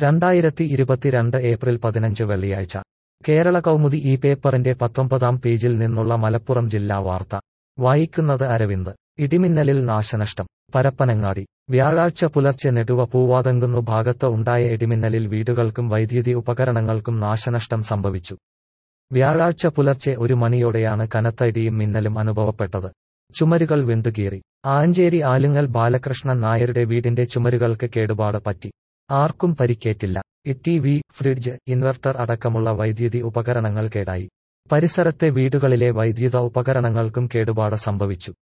രണ്ടായിരത്തി ഇരുപത്തിരണ്ട് ഏപ്രിൽ പതിനഞ്ച് വെള്ളിയാഴ്ച കേരള കൗമുദി ഈ പേപ്പറിന്റെ പത്തൊമ്പതാം പേജിൽ നിന്നുള്ള മലപ്പുറം ജില്ലാ വാർത്ത വായിക്കുന്നത് അരവിന്ദ് ഇടിമിന്നലിൽ നാശനഷ്ടം പരപ്പനങ്ങാടി വ്യാഴാഴ്ച പുലർച്ചെ നെടുവ പൂവാതങ്കുന്നു ഭാഗത്ത് ഉണ്ടായ ഇടിമിന്നലിൽ വീടുകൾക്കും വൈദ്യുതി ഉപകരണങ്ങൾക്കും നാശനഷ്ടം സംഭവിച്ചു വ്യാഴാഴ്ച പുലർച്ചെ ഒരു മണിയോടെയാണ് കനത്ത ഇടിയും മിന്നലും അനുഭവപ്പെട്ടത് ചുമരുകൾ വിണ്ടുകീറി ആഞ്ചേരി ആലുങ്ങൽ ബാലകൃഷ്ണൻ നായരുടെ വീടിന്റെ ചുമരുകൾക്ക് കേടുപാട് പറ്റി ആർക്കും പരിക്കേറ്റില്ല ടി വി ഫ്രിഡ്ജ് ഇൻവെർട്ടർ അടക്കമുള്ള വൈദ്യുതി ഉപകരണങ്ങൾ കേടായി പരിസരത്തെ വീടുകളിലെ വൈദ്യുത ഉപകരണങ്ങൾക്കും കേടുപാട് സംഭവിച്ചു